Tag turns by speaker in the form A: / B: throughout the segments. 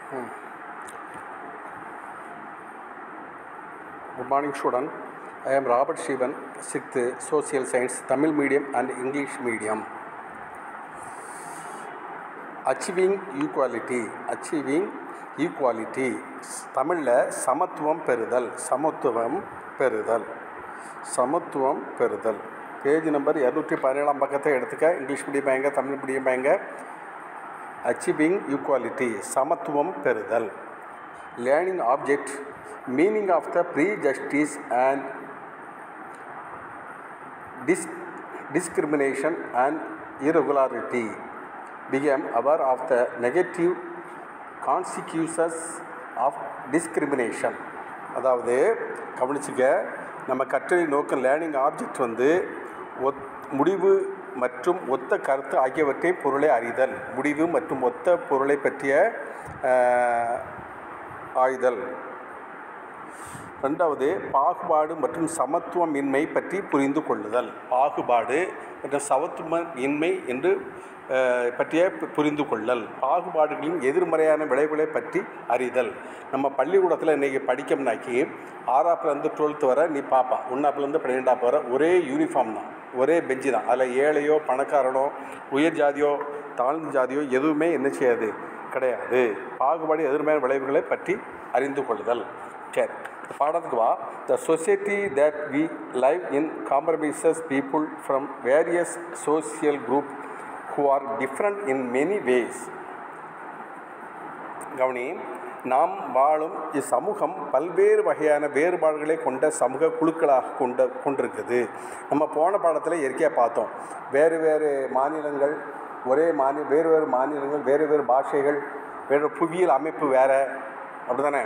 A: Good morning, student. I am Robert Shivan, 6th Social Science, Tamil medium and English medium. Achieving equality achieving equality தமிழில் சமத்துவம் பெறுதல் சமத்துவம் பெறுதல் சமத்துவம் பெறுதல் பேஜ் நம்பர் இரநூற்றி பதினேழாம் பக்கத்தை எடுத்துக்க இங்கிலீஷ் மீடியம் பயங்க தமிழ் மீடியம் பயங்க அச்சீவிங் ஈக்குவாலிட்டி சமத்துவம் பெறுதல் learning object meaning of the prejudice and dis- discrimination and irregularity became aware of the negative consequences of discrimination அதாவது கவனிச்சுக்க நம்ம கற்றலை நோக்கம் லேர்னிங் ஆப்ஜெக்ட் வந்து ஒத் முடிவு மற்றும் ஒத்த கருத்து ஆகியவற்றை பொருளை அறிதல் முடிவு மற்றும் ஒத்த பொருளை பற்றிய ஆஹ், ஆய்தல் ரெண்டாவது பாகுபாடு மற்றும் சமத்துவமின்மை பற்றி புரிந்து கொள்ளுதல் பாகுபாடு மற்றும் சமத்துவமின்மை என்று அஹ், பற்றிய பு- புரிந்து கொள்ளல் பாகுபாடுகளின் எதிர்மறையான விளைவுகளை பற்றி அறிதல் நம்ம பள்ளிக்கூடத்தில் இன்றைக்கி படிக்கணும்னாக்கி ஆறாப்புலேருந்து டுவெல்த்து வரை நீ பாப்பா ஒன்றாப்புலேருந்து பன்னிரெண்டாப்பு வரை ஒரே யூனிஃபார்ம் தான் ஒரே பெஞ்சு தான் அதில் ஏழையோ பணக்காரனோ உயர் ஜாதியோ தாழ்ந்த ஜாதியோ எதுவுமே என்ன செய்யாது கிடையாது பாகுபாடு எதிர்மறையான விளைவுகளை பற்றி அறிந்து கொள்ளுதல் சரி இந்த பாடத்துக்கு வா the society that we live in compromises people from various social group who are different in many ways கவனி நாம் வாழும் இச்சமூகம் பல்வேறு வகையான வேறுபாடுகளை கொண்ட சமூக குழுக்களாக கொண்ட கொண்டிருக்குது நம்ம போன பாடத்தில் இயற்கையாக பார்த்தோம் வேறு வேறு மாநிலங்கள் ஒரே மாநில வேறு வேறு மாநிலங்கள் வேறு வேறு பாஷைகள் வேறு புவியியல் அமைப்பு வேறு அப்படி தானே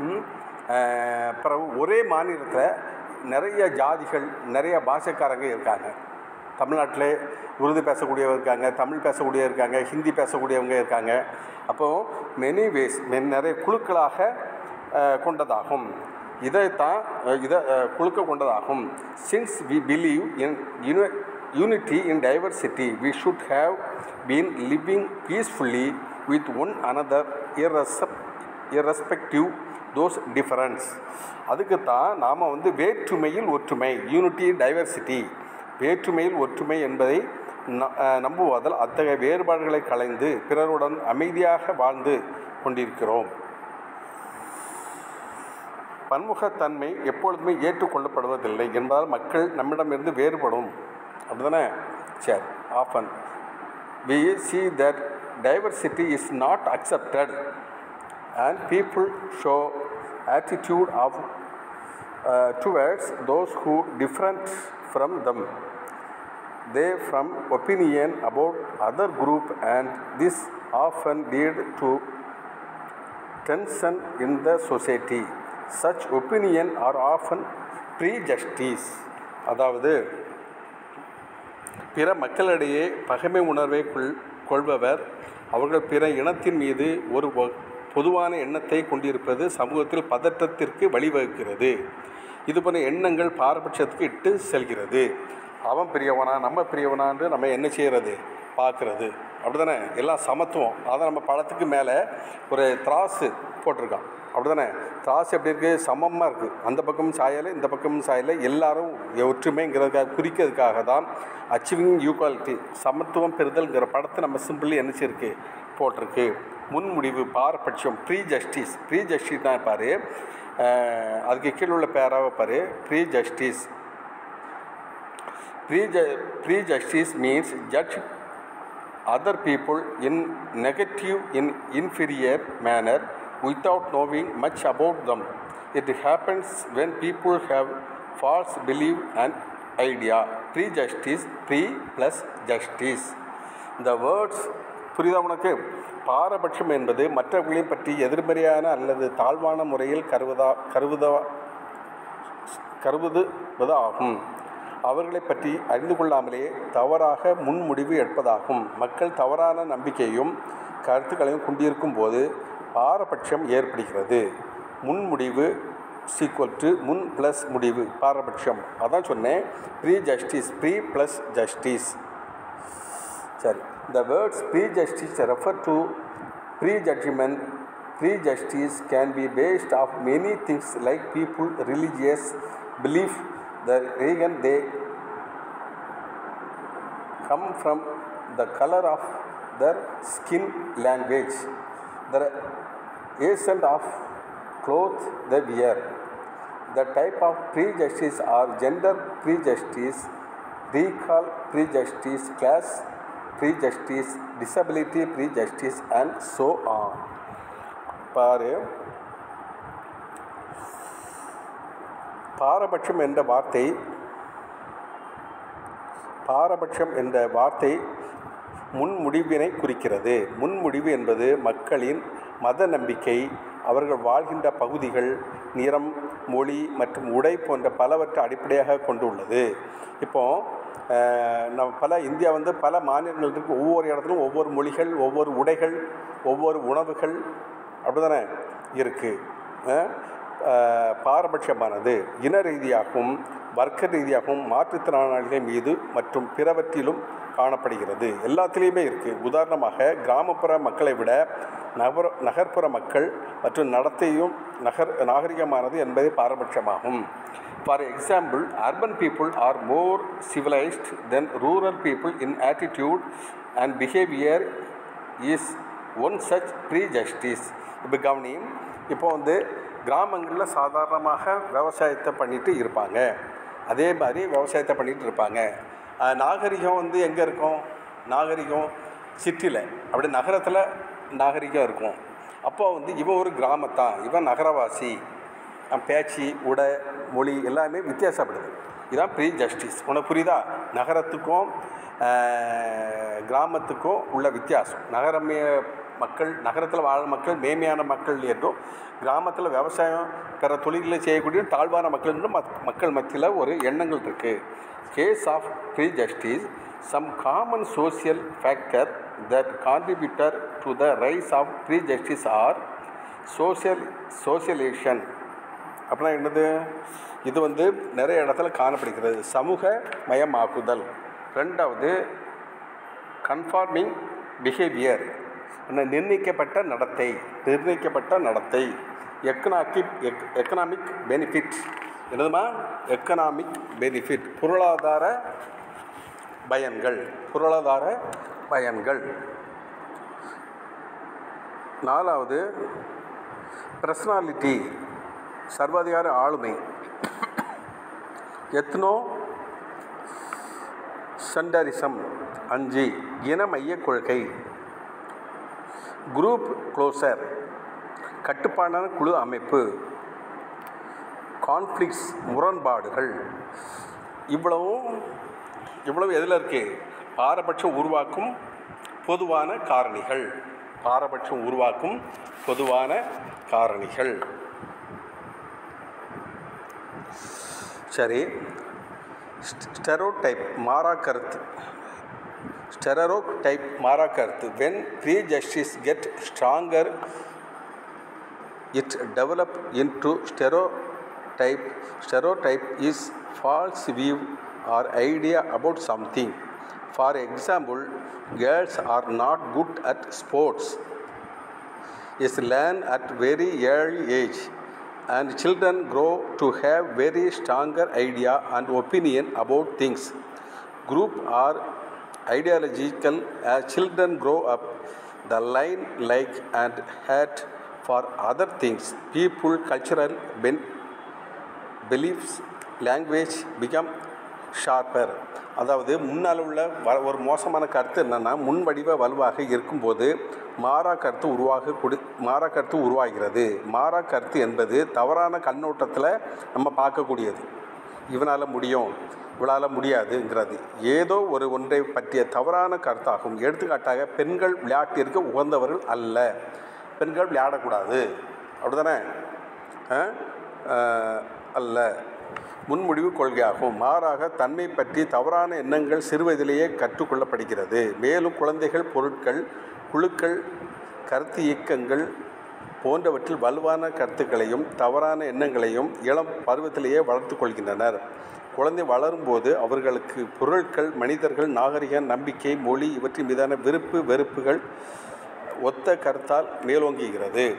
A: பிறகு ஒரே மாநிலத்தில் நிறைய ஜாதிகள் நிறைய பாஷைக்காரங்க இருக்காங்க தமிழ்நாட்டிலே உருது பேசக்கூடியவங்க இருக்காங்க தமிழ் பேசக்கூடியவங்க இருக்காங்க ஹிந்தி பேசக்கூடியவங்க இருக்காங்க அப்போது மெனி வேஸ் நிறைய குழுக்களாக அஹ், கொண்டதாகும் இதைத்தான் அஹ், இதை அஹ், குழுக்க கொண்டதாகும் since we believe in uni unity in diversity we should have been living peacefully with one another resp respective those differences அதுக்கு தான் நாம் வந்து வேற்றுமையில் ஒற்றுமை யூனிட்டி டைவர்சிட்டி வேற்றுமையில் ஒற்றுமை என்பதை ந- அஹ் நம்புவதால் அத்தகைய வேறுபாடுகளை களைந்து பிறருடன் அமைதியாக வாழ்ந்து கொண்டிருக்கிறோம் பன்முகத்தன்மை எப்பொழுதுமே ஏற்றுக்கொள்ளப்படுவதில்லை என்பதால் மக்கள் நம்மிடமிருந்து வேறுபடும் அப்படிதானே சரி often we see that diversity is not accepted and people show attitude of uh, towards those who different from them they from opinion about other group and this often lead to tension in the society such opinion are often prejudice அதாவது பிற மக்களிடையே பகைமை உணர்வை கொள் கொள்பவர் அவர்கள் பிற இனத்தின் மீது ஒரு வ- பொதுவான எண்ணத்தை கொண்டிருப்பது சமூகத்தில் பதற்றத்திற்கு வழிவகுக்கிறது இதுபோன்ற எண்ணங்கள் பாரபட்சத்துக்கு இட்டு செல்கிறது அவன் பெரியவனா நம்ம பெரியவனான்னு நம்ம என்ன செய்கிறது பார்க்குறது அப்படிதானே எல்லாம் சமத்துவம் அதை நம்ம பழத்துக்கு மேலே ஒரு திராசு போட்டிருக்கான் அப்படிதானே திராசு எப்படி இருக்குது சமமாக இருக்குது அந்த பக்கமும் சாயலை இந்த பக்கமும் சாயலை எல்லாரும் ஒற்றுமைங்கிறதுக்காக குறிக்கிறதுக்காக தான் அச்சீவிங் ஈக்குவாலிட்டி சமத்துவம் பெறுதல்ங்கிற படத்தை நம்ம சிம்பிளி என்ன செய்யிருக்கு போட்டிருக்கு முன்முடிவு பாரபட்சம் ப்ரீ ஜஸ்டிஸ் ப்ரீ ஜஸ்டிஸ் தான் பாரு அஹ், அதுக்கு கீழே உள்ள பேராவை பாரு prejudice Preju- prejudice means judge other people in negative in inferior manner without knowing much about them it happens when people have false belief and idea prejudice pre plus justice the words புரியுதா உனக்கு பாரபட்சம் என்பது மற்றவர்களையும் பற்றி எதிர்மறையான அல்லது தாழ்வான முறையில் கருவதா கருவுதா கருவுதுவது ஆகும் அவர்களை பற்றி அறிந்து கொள்ளாமலே தவறாக முன்முடிவு எடுப்பதாகும் மக்கள் தவறான நம்பிக்கையும் கருத்துக்களையும் கொண்டிருக்கும் போது பாரபட்சம் ஏற்படுகிறது முன்முடிவு சீக்குவல் டு முன் ப்ளஸ் முடிவு பாரபட்சம் அதான் சொன்னேன் prejudice pre plus justice சரி the words prejudice refer to prejudgment prejudice can be based of many things like people religious belief the region they come from the color of their skin language the essence of clothes they wear the type of prejudice or gender prejudice recall prejudice class prejudice disability prejudice and so on பாரு பாரபட்சம் என்ற வார்த்தை பாரபட்சம் என்ற வார்த்தை முன்முடிவினை குறிக்கிறது முன்முடிவு என்பது மக்களின் மத நம்பிக்கை அவர்கள் வாழ்கின்ற பகுதிகள் நிறம் மொழி மற்றும் உடை போன்ற பலவற்றை அடிப்படையாக கொண்டுள்ளது இப்போ அஹ், நம்ம பல இந்தியா வந்து பல மாநிலங்கள் இருக்கு ஒவ்வொரு இடத்துலையும் ஒவ்வொரு மொழிகள் ஒவ்வொரு உடைகள் ஒவ்வொரு உணவுகள் அப்படிதானே இருக்குது பாரபட்சமானது இன ரீதியாகவும் வர்க்க ரீதியாகவும் மாற்றுத்திறனாளிகள் மீது மற்றும் பிறவற்றிலும் காணப்படுகிறது எல்லாத்துலேயுமே இருக்குது உதாரணமாக கிராமப்புற மக்களை விட நகர நகர்ப்புற மக்கள் மற்றும் நடத்தையும் நகர் நாகரிகமானது என்பதே பாரபட்சமாகும் for example urban people are more civilised then rural people in attitude and behaviour is one such prejudice இப்போ கவனி இப்போ வந்து கிராமங்களில் சாதாரணமாக விவசாயத்தை பண்ணிட்டு இருப்பாங்க அதே மாதிரி விவசாயத்தை பண்ணிட்டு இருப்பாங்க அஹ் நாகரிகம் வந்து எங்கே இருக்கும் நாகரிகம் சிட்டியில் அப்படி நகரத்தில் நாகரிகம் இருக்கும் அப்போ வந்து இவன் ஒரு கிராமத்தான் இவன் நகரவாசி அவன் பேச்சு உடை மொழி எல்லாமே வித்தியாசப்படுது இதுதான் ப்ரீ ஜஸ்டிஸ் உனக்கு புரியுதா நகரத்துக்கும் ஆஹ், கிராமத்துக்கும் உள்ள வித்தியாசம் நகரமே மக்கள் நகரத்தில் வாழும் மக்கள் மேன்மையான மக்கள் என்றும் கிராமத்தில் விவசாயம் பிற தொழில்களை செய்யக்கூடிய தாழ்வான மக்கள் என்றும் மக்- மக்கள் மத்தியில் ஒரு எண்ணங்கள் இருக்குது case of prejudice some common social factor that contributor to the rise of prejudice are social socialisation அப்படின்னா என்னது இது வந்து நிறைய இடத்துல காணப்படுகிறது சமூக மயமாக்குதல் ரெண்டாவது கன்ஃபார்மிங் பிஹேவியர் நிர்ணயிக்கப்பட்ட நடத்தை நிர்ணயிக்கப்பட்ட நடத்தை எக்கனாமிக் எக் எக்கனாமிக் பெனிஃபிட் என்னதுமா எக்கனாமிக் பெனிஃபிட் பொருளாதார பயன்கள் பொருளாதார பயன்கள் நாலாவது பர்சனாலிட்டி சர்வாதிகார ஆளுமை எத்னோ சென்டரிசம் அஞ்சு இனமைய கொள்கை குரூப் க்ளோசர் கட்டுப்பாடான குழு அமைப்பு கான்ஃப்ளிக்ஸ் முரண்பாடுகள் இவ்வளவும் இவ்வளவு எதில் இருக்கு பாரபட்சம் உருவாக்கும் பொதுவான காரணிகள் பாரபட்சம் உருவாக்கும் பொதுவான காரணிகள் சரி ஸ்டெரோடைப் மாறா கருத்து ஸ்டெரோ டைப் மாறா கருத்து when prejudice get stronger it develop into stereotype stereotype is false view or idea about something for example girls are not good at sports is learned at very early age and children grow to have very stronger idea and opinion about things group are ideological as children grow up the line like and hate for other things people cultural ben- beliefs language become sharper அதாவது முன்னால் உள்ள வ ஒரு மோசமான கருத்து என்னென்னா முன்வடிவ வலுவாக இருக்கும்போது மாறா கருத்து உருவாக கொடு மாறா கருத்து உருவாகிறது மாறா கருத்து என்பது தவறான கண்ணோட்டத்தில் நம்ம பார்க்கக்கூடியது இவனால் முடியும் இவளால் முடியாதுங்கிறது ஏதோ ஒரு ஒன்றை பற்றிய தவறான கருத்தாகும் எடுத்துக்காட்டாக பெண்கள் விளையாட்டிற்கு உகந்தவர்கள் அல்ல பெண்கள் விளையாடக்கூடாது அப்படிதானே ஆ? ஆ, அல்ல முன்முடிவு கொள்கையாகும் மாறாக தன்மை பற்றி தவறான எண்ணங்கள் சிறுவயதிலேயே கற்றுக்கொள்ளப்படுகிறது மேலும் குழந்தைகள் பொருட்கள் குழுக்கள் கருத்து இயக்கங்கள் போன்றவற்றில் வலுவான கருத்துக்களையும் தவறான எண்ணங்களையும் இளம் பருவத்திலேயே வளர்த்து கொள்கின்றனர் குழந்தை வளரும்போது அவர்களுக்கு பொருட்கள் மனிதர்கள் நாகரிக நம்பிக்கை மொழி இவற்றின் மீதான விருப்பு வெறுப்புகள் ஒத்த கருத்தால் மேலோங்குகிறது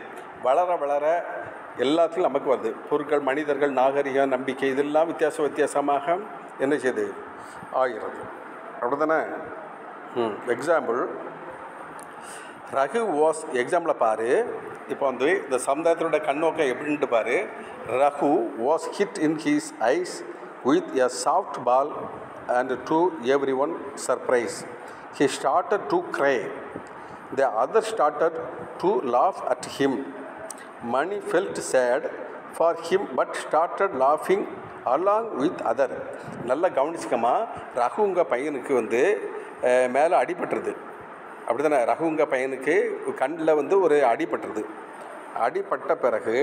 A: வளர வளர எல்லாத்துலையும் நமக்கு வருது பொருட்கள் மனிதர்கள் நாகரிகம் நம்பிக்கை இதெல்லாம் வித்தியாச வித்தியாசமாக என்ன செய்யுது ஆகிறது அப்படி தானே ம் எக்ஸாம்பிள் ரகு வாஸ் எக்ஸாம்பிளை பாரு இப்போ வந்து இந்த சமுதாயத்தினோட கண்ணோக்கம் எப்படின்ட்டு பாரு Raghu was hit in his eyes with a soft ball and to everyone surprise he started to cry the other started to laugh at him Mani felt sad for him but started லாஃபிங் along with other நல்லா கவனிச்சுக்கமா ரகுங்க பையனுக்கு வந்து மேலே அடிபட்டுருது அப்படி தானே ரகுங்க பையனுக்கு கண்ணில் வந்து ஒரு அடிபட்டுருது அடிபட்ட பிறகு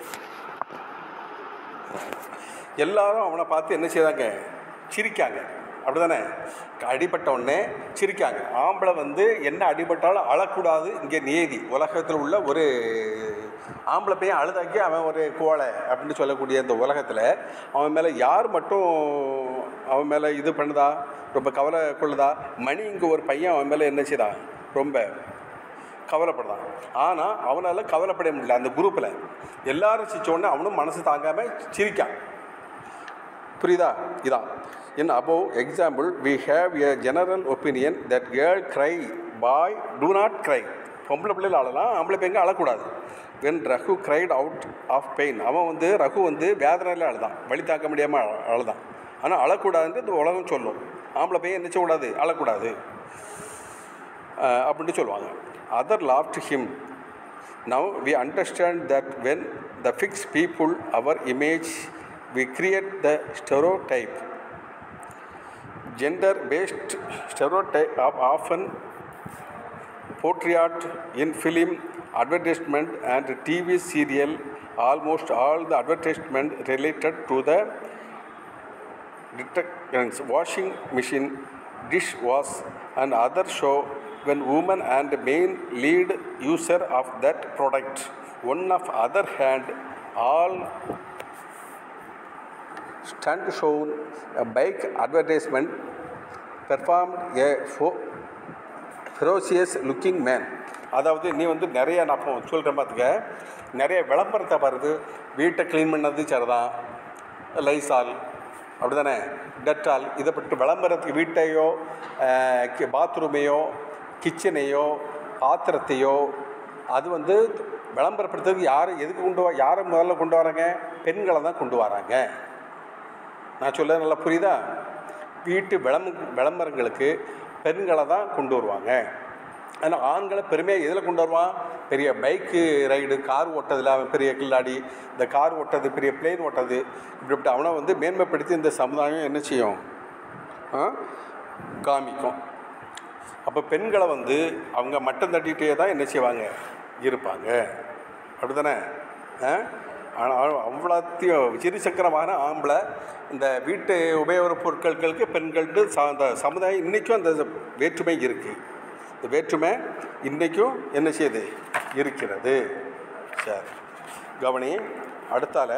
A: எல்லாரும் அவனை பார்த்து என்ன செய்தாங்க சிரிக்காங்க அப்படி தானே அடிபட்ட உடனே சிரிக்காங்க ஆம்பளை வந்து என்ன அடிபட்டாலும் அழக்கூடாது இங்கே நியதி உலகத்தில் உள்ள ஒரு ஆம்பளை பையன் அழுதாக்கி அவன் ஒரு கோழை அப்படின்னு சொல்லக்கூடிய இந்த உலகத்தில் அவன் மேலே யார் மட்டும் அவன் மேலே இது பண்ணுதா ரொம்ப கவலை கொள்ளுதா மணி இங்கே ஒரு பையன் அவன் மேலே என்ன செய்தான் ரொம்ப கவலைப்படுறான் ஆனால் அவனால் கவலைப்பட முடியல அந்த குரூப்பில் எல்லாரும் சிரிச்சோடனே அவனும் மனசு தாங்காமல் சிரிக்கான் புரியுதா இதான் in above example we have a general opinion that girl cry boy do not cry பொம்பளை பிள்ளைகள் அழலாம் ஆம்பளை பையங்க அழக்கூடாது when Raghu cried out of pain அவன் வந்து ரகு வந்து வேதனையில் அழுதான் வழி தாக்க முடியாமல் அழுதான் ஆனால் அழக்கூடாதுன்ட்டு இந்த உலகம் சொல்லும் ஆம்பளை பையன் என்ன செய்யக்கூடாது அழக்கூடாது அப்படின்ட்டு சொல்லுவாங்க other laughed him now we understand that when the fix people our image we create the stereotype. Gender based stereotype are often portrayed in film, advertisement, and TV serial. Almost all the advertisement related to the detergents, washing machine, dishwash, and other show when woman and main lead user of that product. One of other hand, all stunt shown a bike advertisement performed a fo- ferocious looking man அதாவது நீ வந்து நிறைய நான் இப்போ சொல்கிறேன் பார்த்துக்க நிறைய விளம்பரத்தை பாருது வீட்டை க்ளீன் பண்ணது சரிதான் லைசால் அப்படி தானே டெட்டால் இதை பற்றி விளம்பரத்துக்கு வீட்டையோ பாத்ரூமையோ கிச்சனையோ பாத்திரத்தையோ அது வந்து விளம்பரப்படுத்துறதுக்கு யார் எதுக்கு கொண்டு வா யாரை முதல்ல கொண்டு வராங்க பெண்களை தான் கொண்டு வராங்க நான் சொல்ல நல்லா புரியுதா வீட்டு விளம்ப விளம்பரங்களுக்கு பெண்களை தான் கொண்டு வருவாங்க ஆனால் ஆண்களை பெருமையாக எதில் கொண்டு வருவான் பெரிய பைக்கு ரைடு கார் ஓட்டதில் அவன் பெரிய கில்லாடி இந்த கார் ஓட்டது பெரிய பிளேன் ஓட்டது இப்படி இப்படி அவனை வந்து மேன்மைப்படுத்தி இந்த சமுதாயம் என்ன செய்யும் காமிக்கும் அப்போ பெண்களை வந்து அவங்க மட்டம் தட்டிகிட்டே தான் என்ன செய்வாங்க இருப்பாங்க அப்படி தானே ஆனால் அவ்வளோத்தையும் சிறுசக்கரமான ஆம்பளை இந்த வீட்டு உபயோகப் பொருட்களுக்கு பெண்கள்ட்டு ச அந்த சமுதாயம் இன்றைக்கும் அந்த வேற்றுமை இருக்குது இந்த வேற்றுமை இன்றைக்கும் என்ன செய்யுது இருக்கிறது சரி கவனி அடுத்தால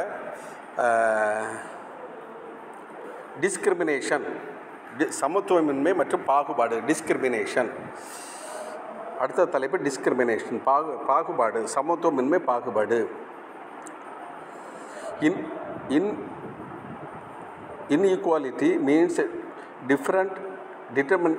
A: டிஸ்கிரிமினேஷன் டி சமத்துவமின்மை மற்றும் பாகுபாடு டிஸ்கிரிமினேஷன் அடுத்த தலைப்பு டிஸ்கிரிமினேஷன் பாகு பாகுபாடு சமத்துவமின்மை பாகுபாடு இன் இன் inequality means different determine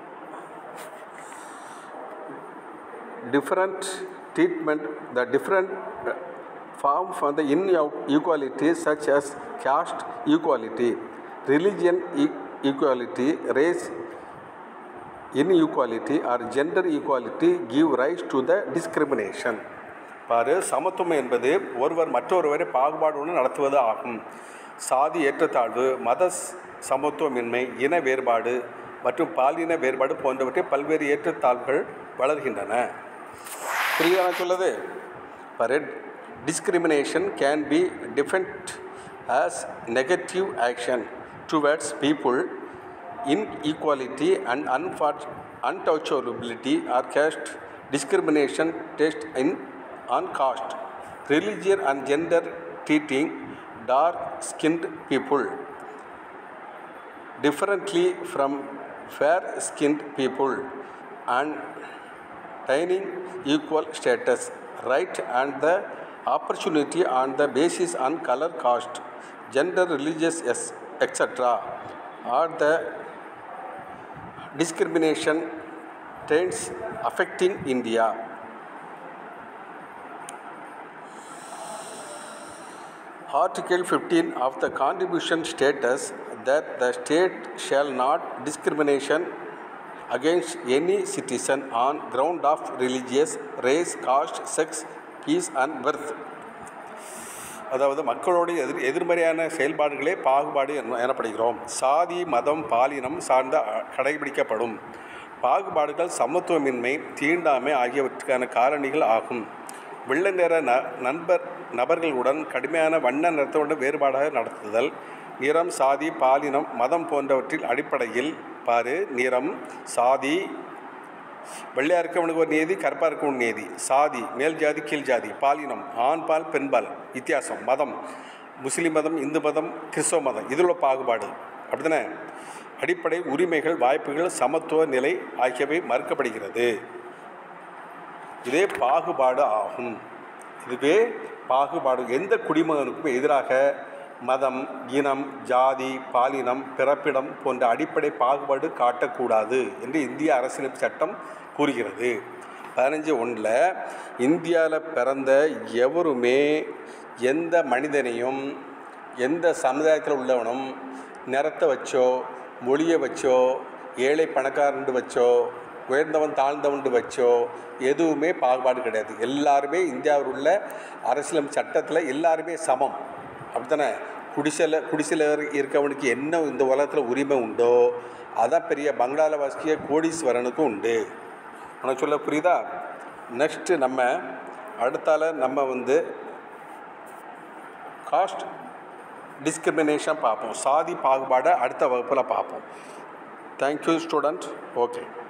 A: different treatment the different uh, form for the inequality such as caste equality religion e- equality race inequality or gender equality give rise to the discrimination பாரு சமத்துவம் என்பது ஒருவர் மற்றொருவரை பாகுபாடுடன் நடத்துவது ஆகும் சாதி ஏற்றத்தாழ்வு மத சமத்துவமின்மை இன வேறுபாடு மற்றும் பாலின வேறுபாடு போன்றவற்றை பல்வேறு ஏற்றத்தாழ்வுகள் வளர்கின்றன புரியுதா நான் சொல்லுது பாரு discrimination can be defined as negative action towards people inequality and unfort- untouchability are caste discrimination test in on caste religion and gender treating dark skinned people differently from fair skinned people and attaining equal status right and the opportunity on the basis on color caste gender religious yes, etc are the discrimination trends affecting india Article 15 of the Contribution states that the state shall not discrimination against any citizen on ground of religious, race, caste, sex, peace and birth. அதாவது மக்களோடு எதிர் எதிர்மறையான செயல்பாடுகளே பாகுபாடு என- எனப்படுகிறோம் சாதி மதம் பாலினம் சார்ந்த அ- கடைபிடிக்கப்படும் பாகுபாடுகள் சமத்துவமின்மை தீண்டாமை ஆகியவற்றுக்கான காரணிகள் ஆகும் வெள்ளை நிற ந நண்பர் நபர்களுடன் கடுமையான வண்ண நிறத்தோடு வேறுபாடாக நடத்துதல் நிறம் சாதி பாலினம் மதம் போன்றவற்றின் அடிப்படையில் பாரு நிறம் சாதி வெள்ளையா இருக்கவனுக்கு ஒரு நியதி கருப்பாக இருக்கவனுக்கு நியதி சாதி மேல் ஜாதி கீழ் ஜாதி பாலினம் ஆண் பால் பெண் பால் வித்தியாசம் மதம் முஸ்லீம் மதம் இந்து மதம் கிறிஸ்தவ மதம் இதில் உள்ள பாகுபாடு அப்படிதானே அடிப்படை உரிமைகள் வாய்ப்புகள் சமத்துவ நிலை ஆகியவை மறுக்கப்படுகிறது இதே பாகுபாடு ஆகும் இதுவே பாகுபாடு எந்த குடிமகனுக்கும் எதிராக மதம் இனம் ஜாதி பாலினம் பிறப்பிடம் போன்ற அடிப்படை பாகுபாடு காட்டக்கூடாது என்று இந்திய அரசியலமைப்பு சட்டம் கூறுகிறது பதினஞ்சு ஒன்றில் இந்தியாவில் பிறந்த எவருமே எந்த மனிதனையும் எந்த சமுதாயத்தில் உள்ளவனும் நிறத்தை வச்சோ மொழியை வச்சோ ஏழை பணக்காரன் வச்சோ உயர்ந்தவன் தாழ்ந்தவன் வச்சோ எதுவுமே பாகுபாடு கிடையாது எல்லாருமே இந்தியாவில் உள்ள அரசியல் சட்டத்தில் எல்லாருமே சமம் அப்படித்தானே குடிசையில் குடிசையில் இருக்கவனுக்கு என்ன இந்த உலகத்தில் உரிமை உண்டோ அதான் பெரிய பங்களாவில் வசிக்கிய கோடீஸ்வரனுக்கும் உண்டு உனக்கு சொல்ல புரியுதா நெக்ஸ்ட்டு நம்ம அடுத்தால நம்ம வந்து காஸ்ட் டிஸ்கிரிமினேஷன் பார்ப்போம் சாதி பாகுபாடை அடுத்த வகுப்பில் பார்ப்போம் தேங்க்யூ ஸ்டூடெண்ட் ஓகே